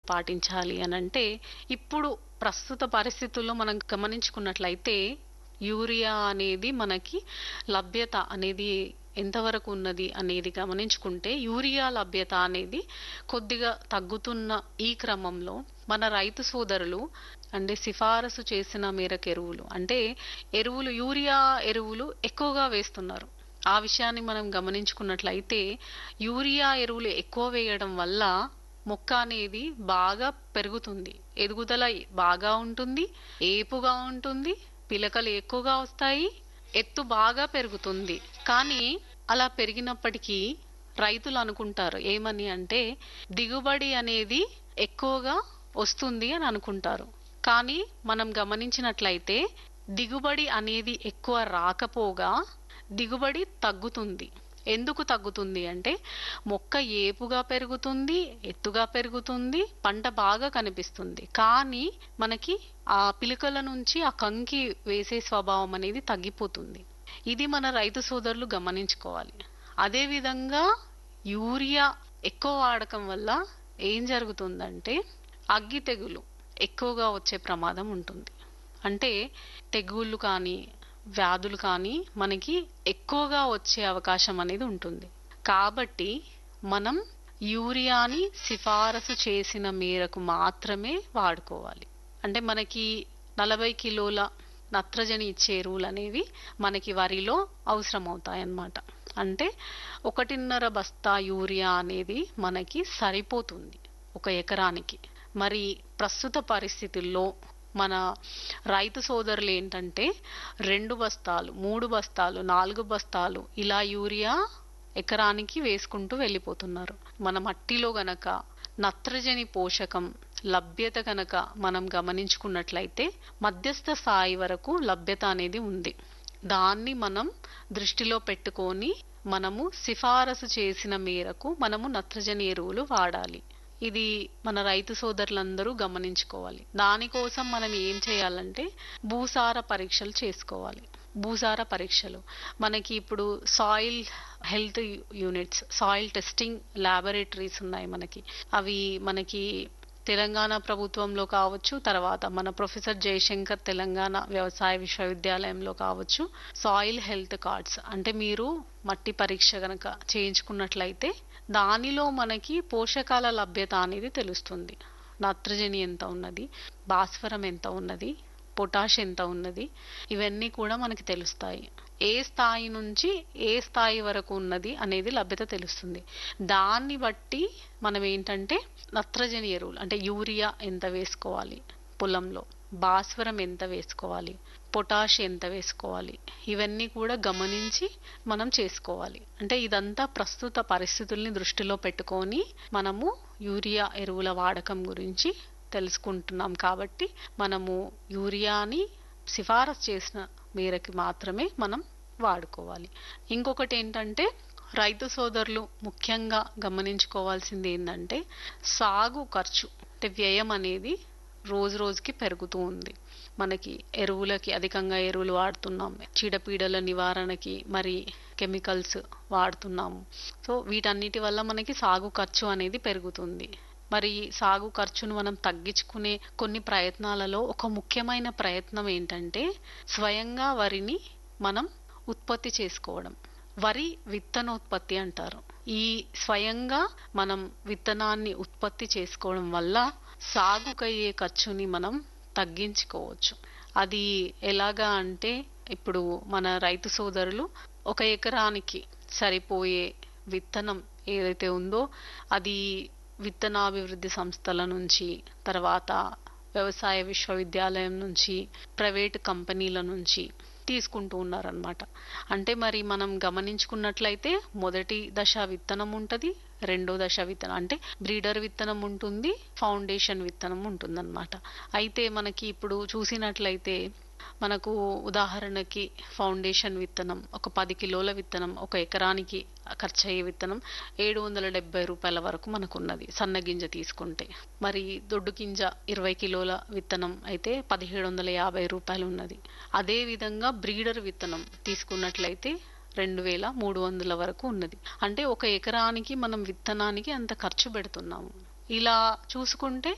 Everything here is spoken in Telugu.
పాటించాలి అని అంటే ఇప్పుడు ప్రస్తుత పరిస్థితుల్లో మనం గమనించుకున్నట్లయితే యూరియా అనేది మనకి లభ్యత అనేది ఎంతవరకు ఉన్నది అనేది గమనించుకుంటే యూరియా లభ్యత అనేది కొద్దిగా తగ్గుతున్న ఈ క్రమంలో మన రైతు సోదరులు అంటే సిఫారసు చేసిన మేరకు ఎరువులు అంటే ఎరువులు యూరియా ఎరువులు ఎక్కువగా వేస్తున్నారు ఆ విషయాన్ని మనం గమనించుకున్నట్లయితే యూరియా ఎరువులు ఎక్కువ వేయడం వల్ల మొక్క అనేది బాగా పెరుగుతుంది ఎదుగుదల బాగా ఉంటుంది ఏపుగా ఉంటుంది పిలకలు ఎక్కువగా వస్తాయి ఎత్తు బాగా పెరుగుతుంది కానీ అలా పెరిగినప్పటికీ రైతులు అనుకుంటారు ఏమని అంటే దిగుబడి అనేది ఎక్కువగా వస్తుంది అని అనుకుంటారు కానీ మనం గమనించినట్లయితే దిగుబడి అనేది ఎక్కువ రాకపోగా దిగుబడి తగ్గుతుంది ఎందుకు తగ్గుతుంది అంటే మొక్క ఏపుగా పెరుగుతుంది ఎత్తుగా పెరుగుతుంది పంట బాగా కనిపిస్తుంది కానీ మనకి ఆ పిలుకల నుంచి ఆ కంకి వేసే స్వభావం అనేది తగ్గిపోతుంది ఇది మన రైతు సోదరులు గమనించుకోవాలి అదే విధంగా యూరియా ఎక్కువ వాడకం వల్ల ఏం జరుగుతుందంటే అగ్గి తెగులు ఎక్కువగా వచ్చే ప్రమాదం ఉంటుంది అంటే తెగుళ్ళు కానీ వ్యాధులు కానీ మనకి ఎక్కువగా వచ్చే అవకాశం అనేది ఉంటుంది కాబట్టి మనం యూరియాని సిఫారసు చేసిన మేరకు మాత్రమే వాడుకోవాలి అంటే మనకి నలభై కిలోల నత్రజని ఇచ్చే ఎరువులు అనేవి మనకి వరిలో అవసరమవుతాయి అన్నమాట అంటే ఒకటిన్నర బస్తా యూరియా అనేది మనకి సరిపోతుంది ఒక ఎకరానికి మరి ప్రస్తుత పరిస్థితుల్లో మన రైతు సోదరులు ఏంటంటే రెండు బస్తాలు మూడు బస్తాలు నాలుగు బస్తాలు ఇలా యూరియా ఎకరానికి వేసుకుంటూ వెళ్ళిపోతున్నారు మన మట్టిలో గనక నత్రజని పోషకం లభ్యత కనుక మనం గమనించుకున్నట్లయితే మధ్యస్థ స్థాయి వరకు లభ్యత అనేది ఉంది దాన్ని మనం దృష్టిలో పెట్టుకొని మనము సిఫారసు చేసిన మేరకు మనము నత్రజని ఎరువులు వాడాలి ఇది మన రైతు సోదరులందరూ గమనించుకోవాలి దానికోసం మనం ఏం చేయాలంటే భూసార పరీక్షలు చేసుకోవాలి భూసార పరీక్షలు మనకి ఇప్పుడు soil health units soil testing laboratories ఉన్నాయి మనకి అవి మనకి తెలంగాణ ప్రభుత్వంలో కావచ్చు తర్వాత మన ప్రొఫెసర్ జయశంకర్ తెలంగాణ వ్యవసాయ విశ్వవిద్యాలయంలో కావచ్చు సాయిల్ హెల్త్ కార్డ్స్ అంటే మీరు మట్టి పరీక్ష గనక చేయించుకున్నట్లయితే దానిలో మనకి పోషకాల లభ్యత అనేది తెలుస్తుంది నత్రజని ఎంత ఉన్నది భాస్వరం ఎంత ఉన్నది పొటాష్ ఎంత ఉన్నది ఇవన్నీ కూడా మనకి తెలుస్తాయి ఏ స్థాయి నుంచి ఏ స్థాయి వరకు ఉన్నది అనేది లభ్యత తెలుస్తుంది దాన్ని బట్టి మనం ఏంటంటే నత్రజని ఎరువులు అంటే యూరియా ఎంత వేసుకోవాలి పొలంలో భాస్వరం ఎంత వేసుకోవాలి పొటాష్ ఎంత వేసుకోవాలి ఇవన్నీ కూడా గమనించి మనం చేసుకోవాలి అంటే ఇదంతా ప్రస్తుత పరిస్థితుల్ని దృష్టిలో పెట్టుకొని మనము యూరియా ఎరువుల వాడకం గురించి తెలుసుకుంటున్నాం కాబట్టి మనము యూరియాని సిఫారసు చేసిన మేరకు మాత్రమే మనం వాడుకోవాలి ఇంకొకటి ఏంటంటే రైతు సోదరులు ముఖ్యంగా గమనించుకోవాల్సింది ఏంటంటే సాగు ఖర్చు అంటే వ్యయం అనేది రోజు రోజుకి పెరుగుతూ ఉంది మనకి ఎరువులకి అధికంగా ఎరువులు వాడుతున్నాం చీడపీడల నివారణకి మరి కెమికల్స్ వాడుతున్నాము సో వీటన్నిటి వల్ల మనకి సాగు ఖర్చు అనేది పెరుగుతుంది మరి సాగు ఖర్చును మనం తగ్గించుకునే కొన్ని ప్రయత్నాలలో ఒక ముఖ్యమైన ప్రయత్నం ఏంటంటే స్వయంగా వరిని మనం ఉత్పత్తి చేసుకోవడం వరి విత్తనోత్పత్తి అంటారు ఈ స్వయంగా మనం విత్తనాన్ని ఉత్పత్తి చేసుకోవడం వల్ల సాగుకయ్యే ఖర్చుని మనం తగ్గించుకోవచ్చు అది ఎలాగా అంటే ఇప్పుడు మన రైతు సోదరులు ఒక ఎకరానికి సరిపోయే విత్తనం ఏదైతే ఉందో అది విత్తనాభివృద్ధి సంస్థల నుంచి తర్వాత వ్యవసాయ విశ్వవిద్యాలయం నుంచి ప్రైవేట్ కంపెనీల నుంచి తీసుకుంటూ ఉన్నారనమాట అంటే మరి మనం గమనించుకున్నట్లయితే మొదటి దశ విత్తనం ఉంటుంది రెండో దశ విత్తనం అంటే బ్రీడర్ విత్తనం ఉంటుంది ఫౌండేషన్ విత్తనం ఉంటుందన్నమాట అయితే మనకి ఇప్పుడు చూసినట్లయితే మనకు ఉదాహరణకి ఫౌండేషన్ విత్తనం ఒక పది కిలోల విత్తనం ఒక ఎకరానికి ఖర్చు అయ్యే విత్తనం ఏడు వందల డెబ్బై రూపాయల వరకు మనకు ఉన్నది సన్న గింజ తీసుకుంటే మరి దొడ్డు గింజ ఇరవై కిలోల విత్తనం అయితే పదిహేడు వందల యాభై రూపాయలు ఉన్నది అదే విధంగా బ్రీడర్ విత్తనం తీసుకున్నట్లయితే రెండు వేల మూడు వందల వరకు ఉన్నది అంటే ఒక ఎకరానికి మనం విత్తనానికి అంత ఖర్చు పెడుతున్నాము ఇలా చూసుకుంటే